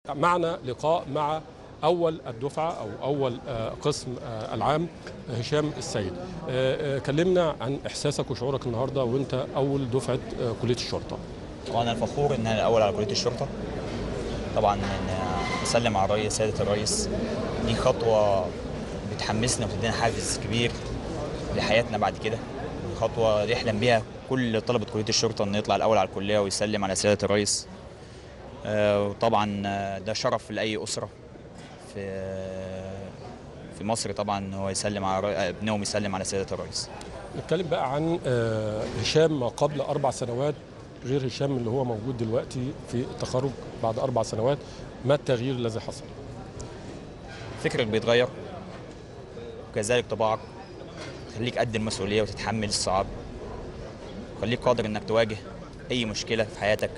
معنا لقاء مع اول الدفعه او اول آه، قسم آه، العام هشام السيد آه، آه، كلمنا عن احساسك وشعورك النهارده وانت اول دفعه آه، كليه الشرطه طبعا انا فخور ان انا الاول على كليه الشرطه طبعا ان اسلم على الرئيس سياده الرئيس دي خطوه بتحمسنا وبتدينا حافز كبير لحياتنا بعد كده دي خطوه يحلم بيها كل طلبه كليه الشرطه انه يطلع الاول على الكليه ويسلم على سياده الرئيس آه، وطبعا آه، ده شرف لاي اسره في في مصر طبعا ان هو يسلم على رئي- ابنهم يسلم على سياده الرئيس نتكلم بقى عن آه، هشام ما قبل اربع سنوات غير هشام اللي هو موجود دلوقتي في التخرج بعد اربع سنوات ما التغيير الذي حصل؟ فكرك بيتغير وكذلك طباعك خليك قد المسؤوليه وتتحمل الصعاب خليك قادر انك تواجه اي مشكله في حياتك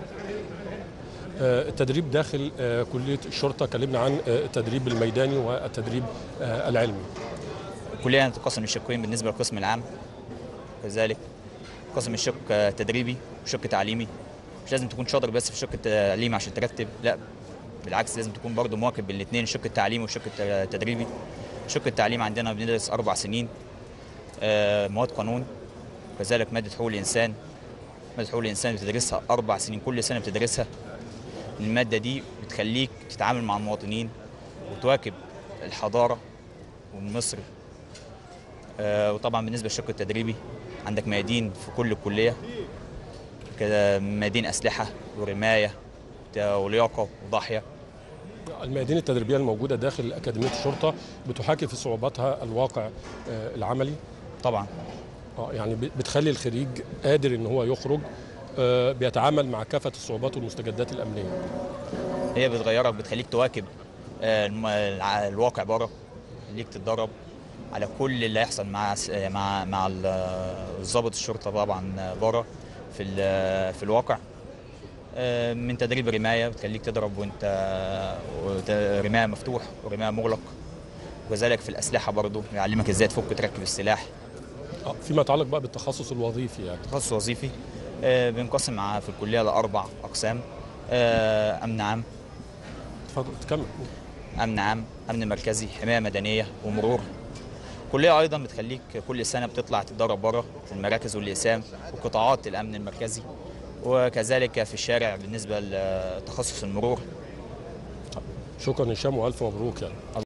آه، التدريب داخل آه، كليه الشرطه كلمنا عن آه، التدريب الميداني والتدريب آه، العلمي كلنا تنقسم لشقين بالنسبه للقسم العام كذلك قسم الشق آه، تدريبي وشق تعليمي مش لازم تكون شاطر بس في الشق التعليمي عشان ترتب لا بالعكس لازم تكون برضه مواكب بالاثنين الشق التعليمي والشق الت- التدريبي الشق التعليمي عندنا بندرس اربع سنين آه، مواد قانون كذلك ماده حقوق الانسان ماده حقوق الانسان بتدرسها اربع سنين كل سنه بتدرسها الماده دي بتخليك تتعامل مع المواطنين وتواكب الحضاره والمصري آه، وطبعا بالنسبه للشق التدريبي عندك ميادين في كل كليه كده ميادين اسلحه ورمايه ولياقه وضاحيه الميادين التدريبيه الموجوده داخل اكاديميه الشرطه بتحاكي في صعوباتها الواقع آه، العملي طبعا اه يعني ب- بتخلي الخريج قادر ان هو يخرج آه، بيتعامل مع كافه الصعوبات والمستجدات الامنيه هي بتغيرك بتخليك تواكب آه، الم- الع- الواقع بره خليك تتدرب على كل اللي هيحصل مع س- آه، مع مع ال- ضابط الشرطه طبعا بره في ال- في الواقع آه، من تدريب رمايه بتخليك تضرب وانت وت- رمايه مفتوح ورمايه مغلق وكذلك في الاسلحه برضه يعلمك ازاي تفك تركب السلاح آه، فيما يتعلق بقى بالتخصص الوظيفي يعني تخصص وظيفي آه، بنقسم مع- في الكليه لاربع اقسام آه، امن عام اتفضل تكمل امن عام امن مركزي حمايه مدنيه ومرور كليه ايضا بتخليك كل سنه بتطلع تتدرب بره في المراكز والاقسام وقطاعات الامن المركزي وكذلك في الشارع بالنسبه لتخصص المرور شكرا هشام والف مبروك يعني